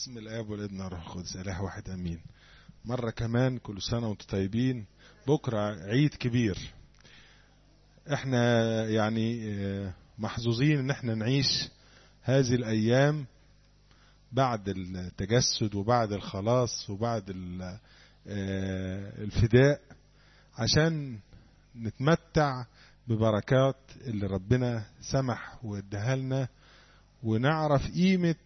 باسم الاب والابن والروح القدس اله واحد امين مره كمان كل سنه وانتم طيبين بكره عيد كبير احنا يعني محظوظين ان احنا نعيش هذه الايام بعد التجسد وبعد الخلاص وبعد الفداء عشان نتمتع ببركات اللي ربنا سمح واداها لنا ونعرف قيمة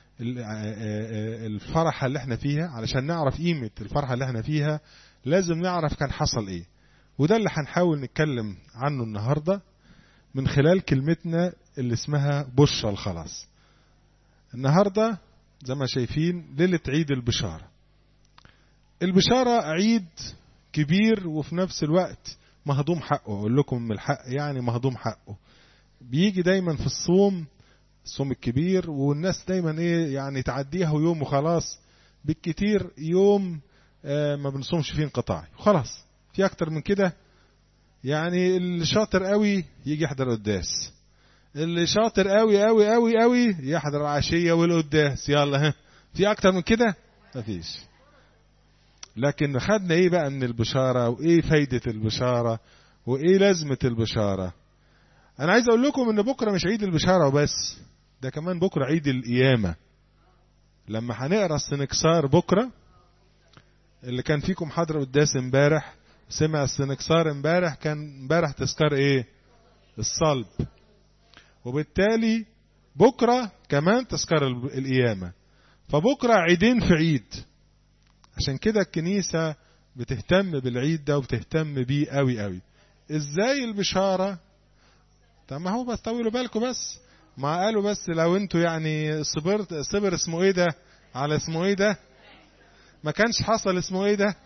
الفرحة اللي احنا فيها علشان نعرف قيمة الفرحة اللي احنا فيها لازم نعرف كان حصل ايه وده اللي هنحاول نتكلم عنه النهاردة من خلال كلمتنا اللي اسمها بشرى الخلاص النهاردة زي ما شايفين ليلة عيد البشارة البشارة عيد كبير وفي نفس الوقت مهضوم حقه اقول لكم من الحق يعني مهضوم حقه بيجي دايما في الصوم الصوم الكبير والناس دايما ايه يعني تعديها يوم وخلاص بالكتير يوم آه ما بنصومش فيه انقطاعي وخلاص في اكتر من كده يعني اللي شاطر قوي يجي يحضر قداس اللي شاطر قوي قوي قوي قوي يحضر العشية والقداس يلا ها في اكتر من كده مفيش لكن خدنا ايه بقى من البشارة وايه فايدة البشارة وايه لازمة البشارة انا عايز اقول لكم ان بكرة مش عيد البشارة وبس ده كمان بكرة عيد القيامة لما هنقرا السنكسار بكرة اللي كان فيكم حضر قداس امبارح سمع السنكسار امبارح كان امبارح تذكار ايه الصلب وبالتالي بكرة كمان تذكار القيامة فبكرة عيدين في عيد عشان كده الكنيسة بتهتم بالعيد ده وبتهتم بيه قوي قوي ازاي البشارة طب ما هو بس طولوا بالكم بس ما قالوا بس لو انتوا يعني صبرت صبر اسمه ايه ده على اسمه ايه ده ما كانش حصل اسمه ايه ده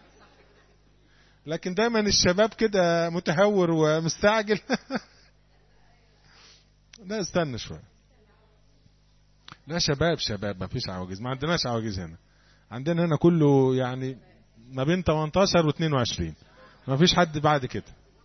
لكن دايما الشباب كده متهور ومستعجل لا استنى شويه لا شباب شباب ما فيش عواجيز ما عندناش عواجيز هنا عندنا هنا كله يعني ما بين 18 و 22 ما فيش حد بعد كده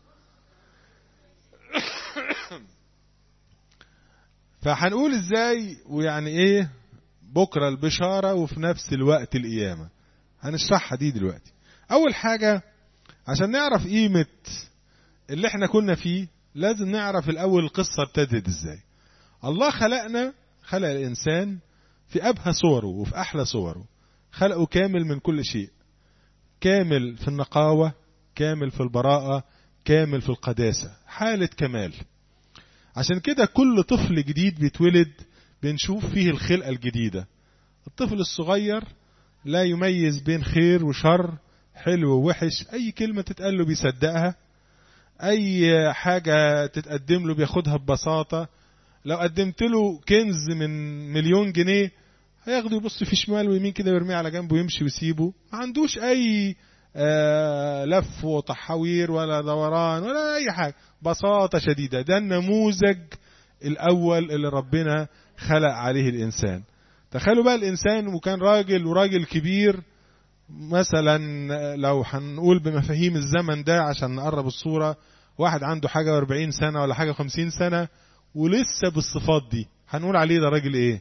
فهنقول ازاي ويعني ايه بكرة البشارة وفي نفس الوقت القيامة هنشرحها دي دلوقتي اول حاجة عشان نعرف قيمة اللي احنا كنا فيه لازم نعرف الاول القصة ابتدت ازاي الله خلقنا خلق الانسان في ابهى صوره وفي احلى صوره خلقه كامل من كل شيء كامل في النقاوة كامل في البراءة كامل في القداسة حالة كمال عشان كده كل طفل جديد بيتولد بنشوف فيه الخلقة الجديدة الطفل الصغير لا يميز بين خير وشر حلو ووحش أي كلمة تتقال له بيصدقها أي حاجة تتقدم له بياخدها ببساطة لو قدمت له كنز من مليون جنيه هياخده يبص في شمال ويمين كده ويرميه على جنبه ويمشي ويسيبه ما عندوش أي آه لف وتحوير ولا دوران ولا أي حاجة بساطة شديدة ده النموذج الأول اللي ربنا خلق عليه الإنسان تخيلوا بقى الإنسان وكان راجل وراجل كبير مثلا لو هنقول بمفاهيم الزمن ده عشان نقرب الصورة واحد عنده حاجة واربعين سنة ولا حاجة وخمسين سنة ولسه بالصفات دي هنقول عليه ده راجل ايه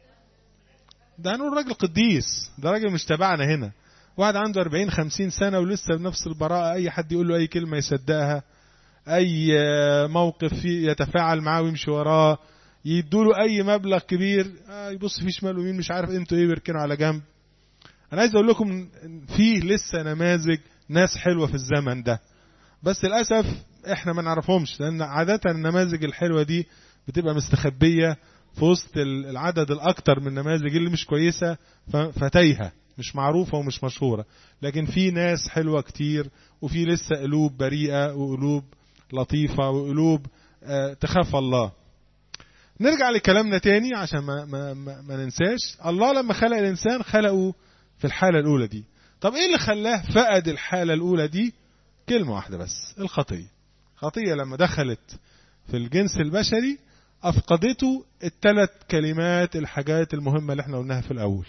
ده هنقول راجل قديس ده راجل مش تبعنا هنا واحد عنده 40 50 سنة ولسه بنفس البراءة أي حد يقول له أي كلمة يصدقها أي موقف فيه يتفاعل معاه ويمشي وراه يدوا له أي مبلغ كبير يبص فيه شمال ويمين مش عارف انتوا ايه بيركنوا على جنب أنا عايز أقول لكم فيه لسه نماذج ناس حلوة في الزمن ده بس للأسف احنا ما نعرفهمش لأن عادة النماذج الحلوة دي بتبقى مستخبية في وسط العدد الأكتر من النماذج اللي مش كويسة فتايهة مش معروفة ومش مشهورة لكن في ناس حلوة كتير وفي لسه قلوب بريئة وقلوب لطيفة وقلوب آه تخاف الله نرجع لكلامنا تاني عشان ما, ما, ما, ما ننساش الله لما خلق الإنسان خلقه في الحالة الأولى دي طب إيه اللي خلاه فقد الحالة الأولى دي كلمة واحدة بس الخطية خطية لما دخلت في الجنس البشري أفقدته الثلاث كلمات الحاجات المهمة اللي احنا قلناها في الأول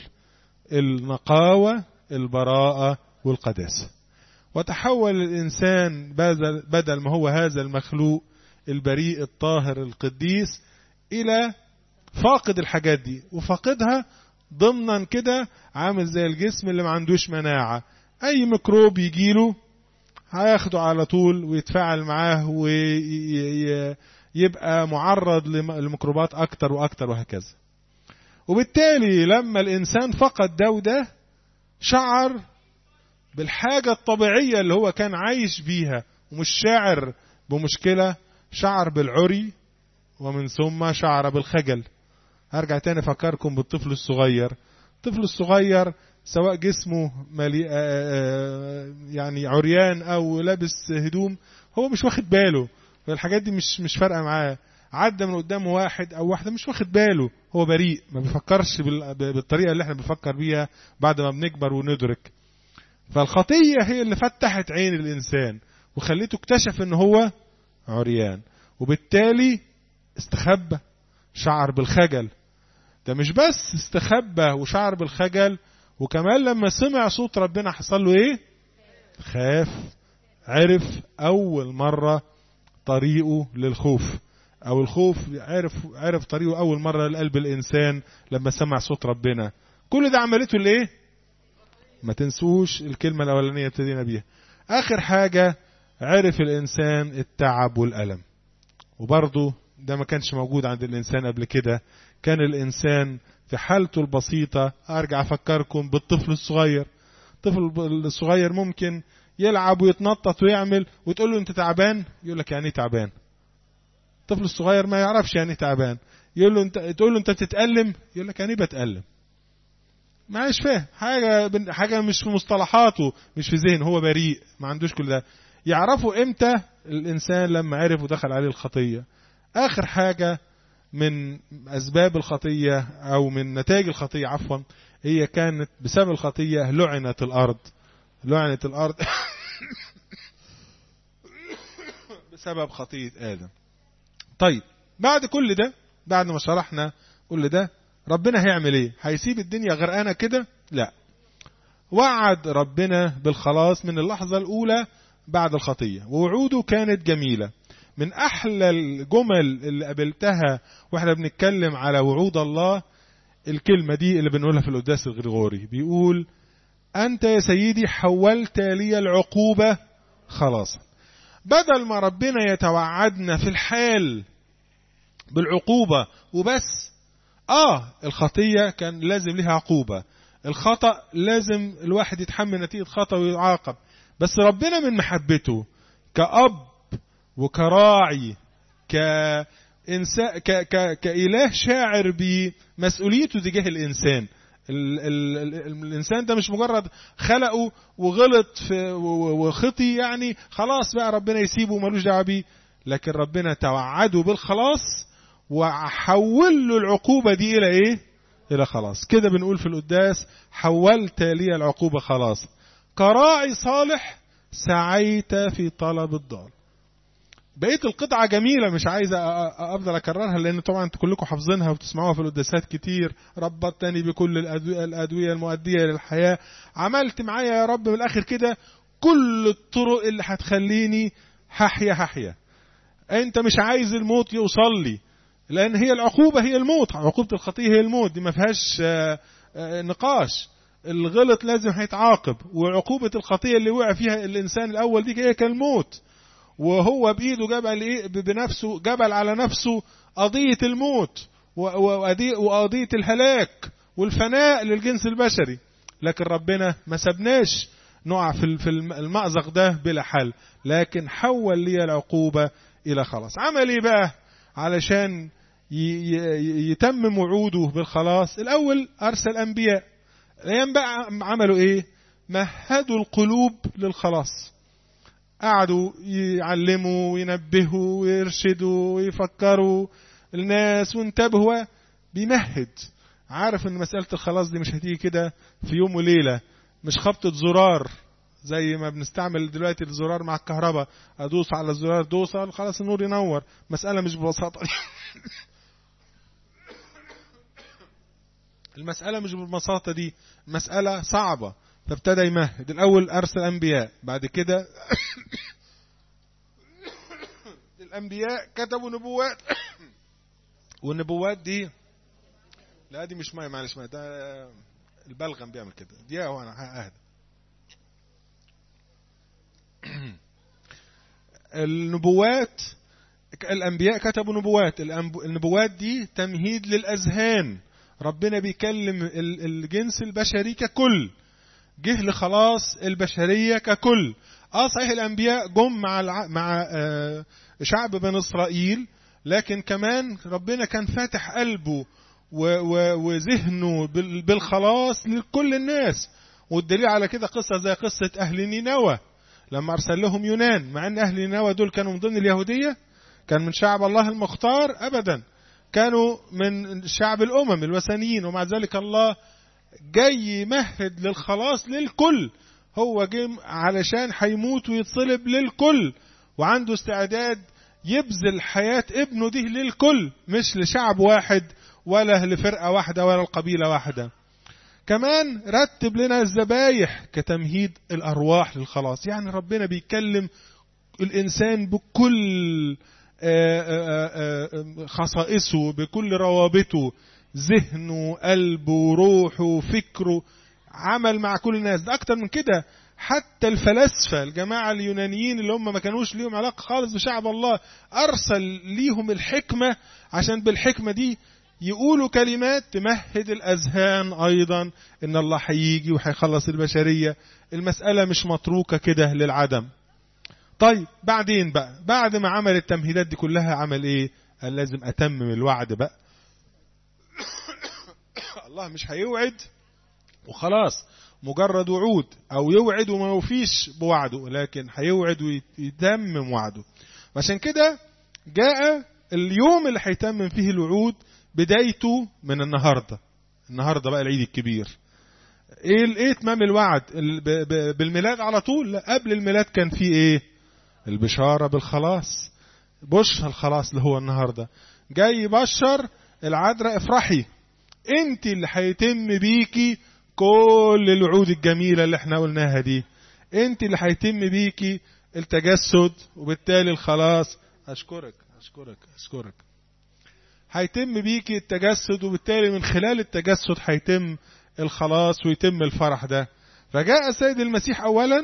النقاوة البراءة والقداسة وتحول الإنسان بدل ما هو هذا المخلوق البريء الطاهر القديس إلى فاقد الحاجات دي وفاقدها ضمنا كده عامل زي الجسم اللي ما عندوش مناعة أي ميكروب يجيله هياخده على طول ويتفاعل معاه ويبقى معرض لميكروبات أكتر وأكتر وهكذا وبالتالي لما الإنسان فقد ده وده شعر بالحاجة الطبيعية اللي هو كان عايش بيها ومش شاعر بمشكلة شعر بالعري ومن ثم شعر بالخجل هرجع تاني افكركم بالطفل الصغير الطفل الصغير سواء جسمه ملي... يعني عريان او لابس هدوم هو مش واخد باله الحاجات دي مش مش فارقه معاه عدى من قدامه واحد او واحده مش واخد باله هو بريء ما بيفكرش بال... بالطريقه اللي احنا بنفكر بيها بعد ما بنكبر وندرك فالخطيه هي اللي فتحت عين الانسان وخليته اكتشف ان هو عريان وبالتالي استخبى شعر بالخجل ده مش بس استخبى وشعر بالخجل وكمان لما سمع صوت ربنا حصل له ايه خاف عرف اول مرة طريقه للخوف او الخوف عرف عرف طريقه اول مرة لقلب الانسان لما سمع صوت ربنا كل ده عملته الايه ما تنسوش الكلمة الاولانية ابتدينا بيها اخر حاجة عرف الانسان التعب والالم وبرضه ده ما كانش موجود عند الانسان قبل كده كان الانسان في حالته البسيطة ارجع افكركم بالطفل الصغير الطفل الصغير ممكن يلعب ويتنطط ويعمل وتقول له انت تعبان يقول لك يعني تعبان الطفل الصغير ما يعرفش يعني تعبان يقول له انت تقول له انت بتتألم يقول لك يعني بتألم معلش فاهم حاجة حاجة مش في مصطلحاته مش في ذهن هو بريء ما عندوش كل ده يعرفوا امتى الانسان لما عرف ودخل عليه الخطيه اخر حاجه من اسباب الخطيه او من نتائج الخطيه عفوا هي كانت بسبب الخطيه لعنت الارض لعنت الارض بسبب خطيه ادم طيب بعد كل ده بعد ما شرحنا كل ده ربنا هيعمل ايه هيسيب الدنيا غرقانه كده لا وعد ربنا بالخلاص من اللحظه الاولى بعد الخطيه ووعوده كانت جميله من احلى الجمل اللي قابلتها واحنا بنتكلم على وعود الله الكلمه دي اللي بنقولها في القداس الغريغوري بيقول انت يا سيدي حولت لي العقوبه خلاصا بدل ما ربنا يتوعدنا في الحال بالعقوبه وبس اه الخطيه كان لازم لها عقوبه الخطا لازم الواحد يتحمل نتيجه خطا ويعاقب بس ربنا من محبته كأب وكراعي كإنسان ك... ك... كإله شاعر بمسؤوليته تجاه الإنسان ال... ال... ال... الإنسان ده مش مجرد خلقه وغلط في وخطي يعني خلاص بقى ربنا يسيبه ومالوش دعوه بيه لكن ربنا توعده بالخلاص وحول له العقوبة دي إلى إيه؟ إلى خلاص كده بنقول في القداس حولت لي العقوبة خلاص كراعي صالح سعيت في طلب الضال بقيت القطعة جميلة مش عايز أفضل أكررها لأن طبعا أنتوا كلكم حافظينها وبتسمعوها في القداسات كتير ربطتني بكل الأدوية المؤدية للحياة عملت معايا يا رب من الآخر كده كل الطرق اللي هتخليني هحيا هحيا أنت مش عايز الموت يوصل لي لأن هي العقوبة هي الموت عقوبة الخطية هي الموت دي ما فيهاش نقاش الغلط لازم هيتعاقب وعقوبة الخطية اللي وقع فيها الإنسان الأول دي هي كالموت وهو بإيده جبل إيه بنفسه جبل على نفسه قضية الموت وقضية الهلاك والفناء للجنس البشري لكن ربنا ما سبناش نقع في المأزق ده بلا حل لكن حول لي العقوبة إلى خلاص عمل إيه بقى علشان يتمم وعوده بالخلاص الأول أرسل أنبياء الأيام بقى عملوا إيه مهدوا القلوب للخلاص قعدوا يعلموا وينبهوا ويرشدوا ويفكروا الناس وانتبهوا بيمهد عارف ان مسألة الخلاص دي مش هتيجي كده في يوم وليلة مش خبطة زرار زي ما بنستعمل دلوقتي الزرار مع الكهرباء ادوس على الزرار دوسة خلاص النور ينور مسألة مش ببساطة المسألة مش بالبساطة دي مسألة صعبة فابتدى يمهد الأول أرسل أنبياء بعد كده الأنبياء كتبوا نبوات والنبوات دي لا دي مش ميه معلش ميه ده البلغم بيعمل كده دقيقه وانا اهدى النبوات الانبياء كتبوا نبوات النبوات دي تمهيد للاذهان ربنا بيكلم الجنس البشري ككل جه لخلاص البشريه ككل اه صحيح الانبياء جم مع الع... مع آه شعب بني اسرائيل لكن كمان ربنا كان فاتح قلبه و... و... وذهنه بال... بالخلاص لكل الناس والدليل على كده قصه زي قصه اهل نينوى لما ارسل لهم يونان مع ان اهل نينوى دول كانوا من ضمن اليهوديه كان من شعب الله المختار ابدا كانوا من شعب الامم الوثنيين ومع ذلك الله جاي يمهد للخلاص للكل هو جه علشان هيموت ويتصلب للكل وعنده استعداد يبذل حياة ابنه دي للكل مش لشعب واحد ولا لفرقة واحدة ولا القبيلة واحدة كمان رتب لنا الذبايح كتمهيد الأرواح للخلاص يعني ربنا بيكلم الإنسان بكل خصائصه بكل روابطه ذهنه قلبه روحه فكره عمل مع كل الناس ده أكتر من كده حتى الفلاسفة الجماعة اليونانيين اللي هم ما كانوش ليهم علاقة خالص بشعب الله أرسل ليهم الحكمة عشان بالحكمة دي يقولوا كلمات تمهد الأذهان أيضا إن الله هيجي وهيخلص البشرية المسألة مش متروكة كده للعدم طيب بعدين بقى بعد ما عمل التمهيدات دي كلها عمل ايه قال لازم اتمم الوعد بقى الله مش هيوعد وخلاص مجرد وعود او يوعد وما يوفيش بوعده لكن هيوعد ويتمم وعده عشان كده جاء اليوم اللي هيتمم فيه الوعود بدايته من النهارده النهارده بقى العيد الكبير ايه ايه اتمام الوعد بالميلاد على طول لا قبل الميلاد كان في ايه البشاره بالخلاص بشر الخلاص اللي هو النهارده جاي يبشر العذراء افرحي انت اللي هيتم بيكي كل الوعود الجميله اللي احنا قلناها دي انت اللي هيتم بيكي التجسد وبالتالي الخلاص اشكرك اشكرك اشكرك هيتم بيكي التجسد وبالتالي من خلال التجسد هيتم الخلاص ويتم الفرح ده فجاء السيد المسيح اولا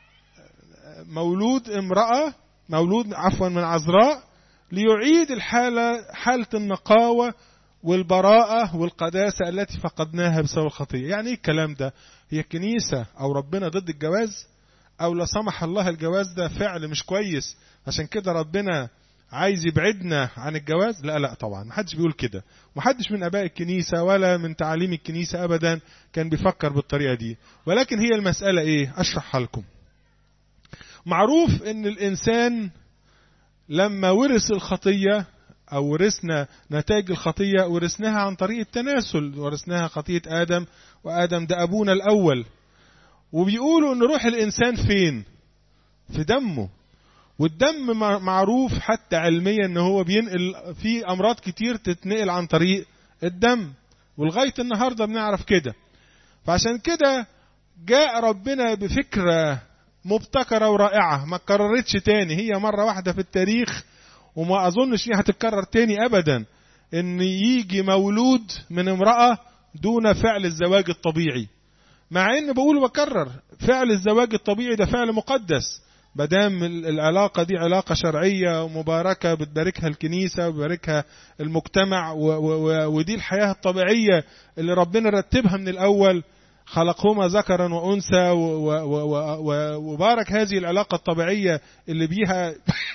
مولود امرأة مولود عفوا من عذراء ليعيد الحالة حالة النقاوة والبراءة والقداسة التي فقدناها بسبب الخطية يعني ايه الكلام ده هي الكنيسة او ربنا ضد الجواز او لا سمح الله الجواز ده فعل مش كويس عشان كده ربنا عايز يبعدنا عن الجواز لا لا طبعا محدش بيقول كده محدش من اباء الكنيسة ولا من تعاليم الكنيسة ابدا كان بيفكر بالطريقة دي ولكن هي المسألة ايه اشرحها لكم معروف ان الانسان لما ورث الخطيه او ورثنا نتائج الخطيه ورثناها عن طريق التناسل ورثناها خطيه ادم وادم ده ابونا الاول وبيقولوا ان روح الانسان فين في دمه والدم معروف حتى علميا ان هو بينقل في امراض كتير تتنقل عن طريق الدم ولغايه النهارده بنعرف كده فعشان كده جاء ربنا بفكره مبتكرة ورائعة ما اتكررتش تاني هي مرة واحدة في التاريخ وما أظنش إنها هتتكرر تاني أبدا إن يجي مولود من امرأة دون فعل الزواج الطبيعي مع إن بقول بكرر فعل الزواج الطبيعي ده فعل مقدس مادام العلاقة دي علاقة شرعية ومباركة بتباركها الكنيسة وبيباركها المجتمع و و ودي الحياة الطبيعية اللي ربنا رتبها من الأول خلقهما ذكرا وانثى وبارك هذه العلاقه الطبيعيه اللي بيها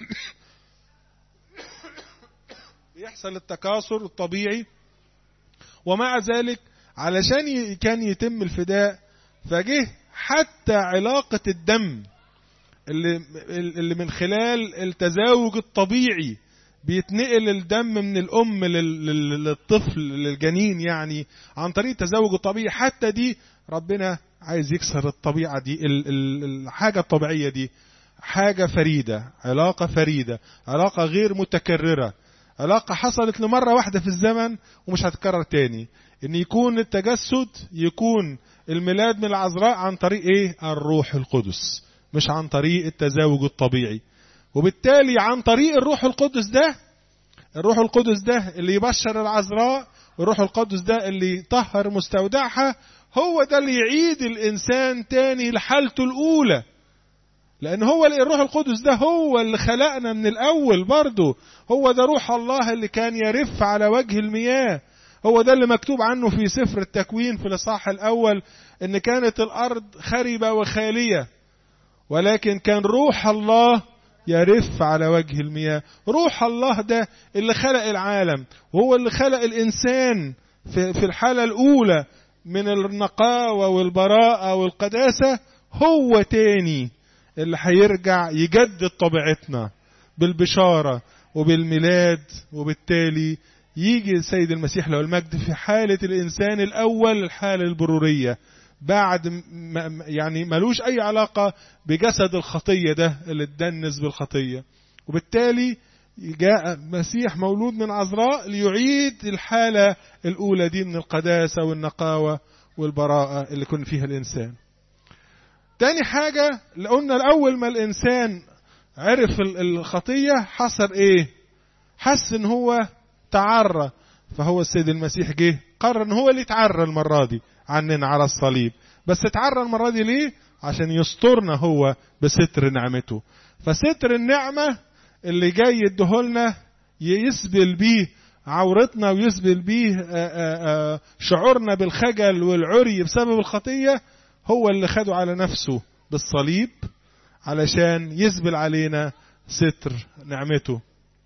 يحصل التكاثر الطبيعي ومع ذلك علشان كان يتم الفداء فجه حتى علاقه الدم اللي اللي من خلال التزاوج الطبيعي بيتنقل الدم من الام للطفل للجنين يعني عن طريق التزاوج الطبيعي حتى دي ربنا عايز يكسر الطبيعه دي الحاجه الطبيعيه دي حاجه فريده علاقه فريده علاقه غير متكرره علاقه حصلت لمره واحده في الزمن ومش هتتكرر تاني ان يكون التجسد يكون الميلاد من العذراء عن طريق ايه الروح القدس مش عن طريق التزاوج الطبيعي وبالتالي عن طريق الروح القدس ده الروح القدس ده اللي يبشر العذراء الروح القدس ده اللي يطهر مستودعها هو ده اللي يعيد الإنسان تاني لحالته الأولى لأن هو الروح القدس ده هو اللي خلقنا من الأول برضه هو ده روح الله اللي كان يرف على وجه المياه هو ده اللي مكتوب عنه في سفر التكوين في الإصحاح الأول إن كانت الأرض خربة وخالية ولكن كان روح الله يرف على وجه المياه روح الله ده اللي خلق العالم وهو اللي خلق الإنسان في, في الحالة الأولى من النقاوة والبراءة والقداسة هو تاني اللي هيرجع يجدد طبيعتنا بالبشارة وبالميلاد وبالتالي يجي السيد المسيح له المجد في حالة الإنسان الأول الحالة البرورية بعد يعني ملوش أي علاقة بجسد الخطية ده اللي اتدنس بالخطية وبالتالي جاء مسيح مولود من عذراء ليعيد الحالة الأولى دي من القداسة والنقاوة والبراءة اللي كان فيها الإنسان تاني حاجة اللي قلنا الأول ما الإنسان عرف الخطية حصل إيه حس إن هو تعرى فهو السيد المسيح جه قرر إن هو اللي يتعرى المرة دي عننا على الصليب بس اتعرى المرة دي ليه عشان يسترنا هو بستر نعمته فستر النعمة اللي جاي يديهولنا يسبل بيه عورتنا ويسبل بيه شعورنا بالخجل والعري بسبب الخطية هو اللي خده على نفسه بالصليب علشان يسبل علينا ستر نعمته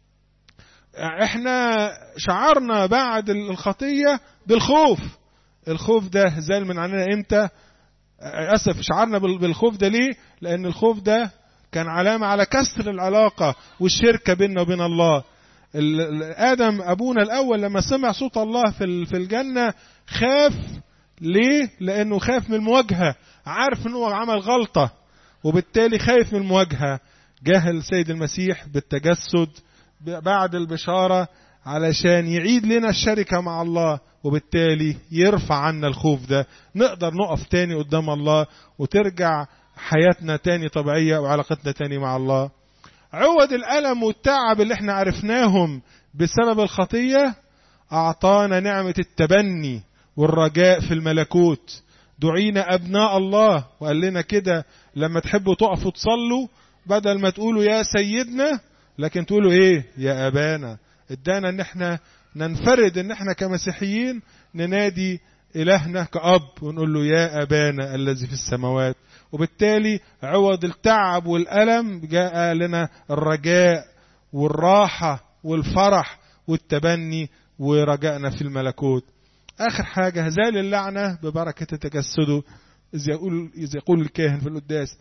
احنا شعرنا بعد الخطية بالخوف الخوف ده زال من عننا امتى اسف شعرنا بالخوف ده ليه لان الخوف ده كان علامة على كسر العلاقة والشركة بيننا وبين الله آدم أبونا الأول لما سمع صوت الله في الجنة خاف ليه؟ لأنه خاف من المواجهة عارف أنه عمل غلطة وبالتالي خايف من المواجهة جاه السيد المسيح بالتجسد بعد البشارة علشان يعيد لنا الشركة مع الله وبالتالي يرفع عنا الخوف ده نقدر نقف تاني قدام الله وترجع حياتنا تاني طبيعية وعلاقتنا تاني مع الله عوض الألم والتعب اللي احنا عرفناهم بسبب الخطية أعطانا نعمة التبني والرجاء في الملكوت دعينا أبناء الله وقال لنا كده لما تحبوا تقفوا تصلوا بدل ما تقولوا يا سيدنا لكن تقولوا ايه يا أبانا ادانا ان احنا ننفرد ان احنا كمسيحيين ننادي إلهنا كأب ونقول له يا أبانا الذي في السماوات وبالتالي عوض التعب والألم جاء لنا الرجاء والراحة والفرح والتبني ورجائنا في الملكوت آخر حاجة زال اللعنة ببركة تجسده إذ يقول, إذ يقول الكاهن في القداس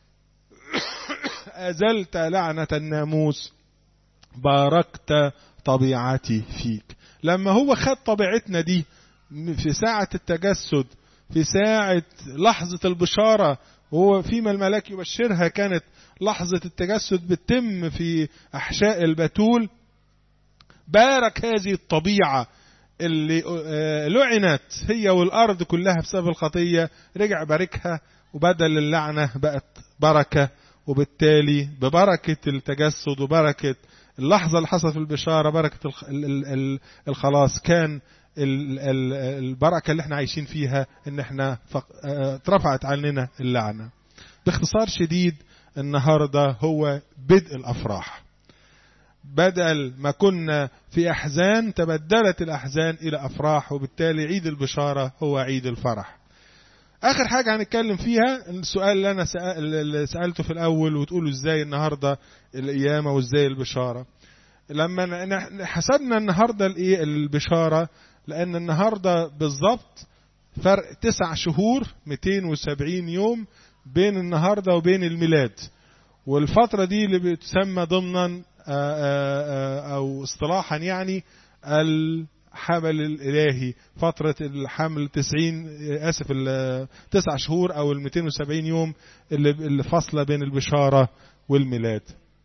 أزلت لعنة الناموس باركت طبيعتي فيك لما هو خد طبيعتنا دي في ساعة التجسد في ساعة لحظة البشارة وهو فيما الملاك يبشرها كانت لحظة التجسد بتتم في أحشاء البتول بارك هذه الطبيعة اللي لعنت هي والأرض كلها بسبب الخطية رجع باركها وبدل اللعنة بقت بركة وبالتالي ببركة التجسد وبركة اللحظة اللي حصلت في البشارة بركة الخلاص كان البركة اللي احنا عايشين فيها ان احنا اترفعت عننا اللعنة باختصار شديد النهاردة هو بدء الأفراح بدل ما كنا في أحزان تبدلت الأحزان إلى أفراح وبالتالي عيد البشارة هو عيد الفرح آخر حاجة هنتكلم فيها السؤال اللي أنا اللي سألته في الأول وتقولوا إزاي النهاردة القيامة وإزاي البشارة لما حسبنا النهاردة البشارة لأن النهاردة بالظبط فرق تسع شهور 270 يوم بين النهاردة وبين الميلاد والفترة دي اللي بتسمى ضمنا أو اصطلاحا يعني الحمل الإلهي فترة الحمل 90 آسف التسع شهور أو ال 270 يوم اللي فاصلة بين البشارة والميلاد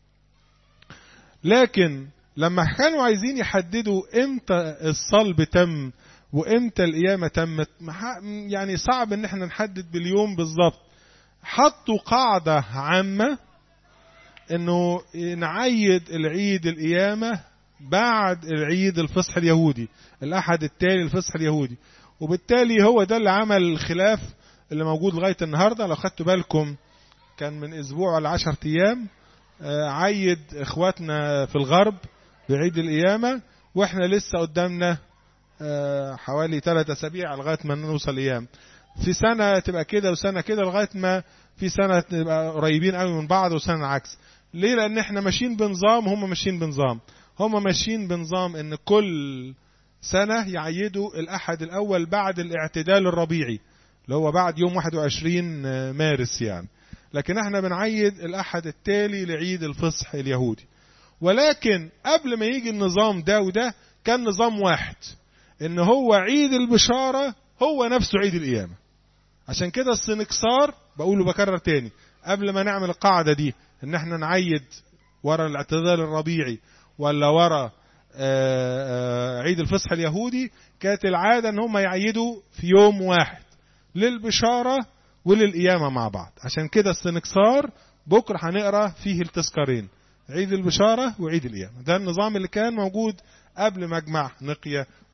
لكن لما كانوا عايزين يحددوا امتى الصلب تم وامتى القيامه تمت يعني صعب ان احنا نحدد باليوم بالظبط حطوا قاعده عامه انه نعيد العيد القيامه بعد العيد الفصح اليهودي الأحد التالي الفصح اليهودي وبالتالي هو ده اللي عمل الخلاف اللي موجود لغاية النهاردة لو خدتوا بالكم كان من أسبوع ولا عشر أيام عيد إخواتنا في الغرب بعيد القيامة وإحنا لسه قدامنا حوالي ثلاثة أسابيع لغاية ما نوصل أيام في سنة تبقى كده وسنة كده لغاية ما في سنة تبقى قريبين قوي من بعض وسنة العكس ليه لأن إحنا ماشيين بنظام هم ماشيين بنظام هم ماشيين بنظام إن كل سنة يعيدوا الأحد الأول بعد الاعتدال الربيعي اللي هو بعد يوم 21 مارس يعني لكن احنا بنعيد الأحد التالي لعيد الفصح اليهودي ولكن قبل ما يجي النظام ده وده كان نظام واحد ان هو عيد البشارة هو نفسه عيد القيامة عشان كده السنكسار بقوله بكرر تاني قبل ما نعمل القاعدة دي ان احنا نعيد ورا الاعتدال الربيعي ولا ورا عيد الفصح اليهودي كانت العادة ان هم يعيدوا في يوم واحد للبشارة وللقيامة مع بعض عشان كده السنكسار بكرة هنقرا فيه التذكارين عيد البشارة وعيد القيامة ده النظام اللي كان موجود قبل مجمع نقية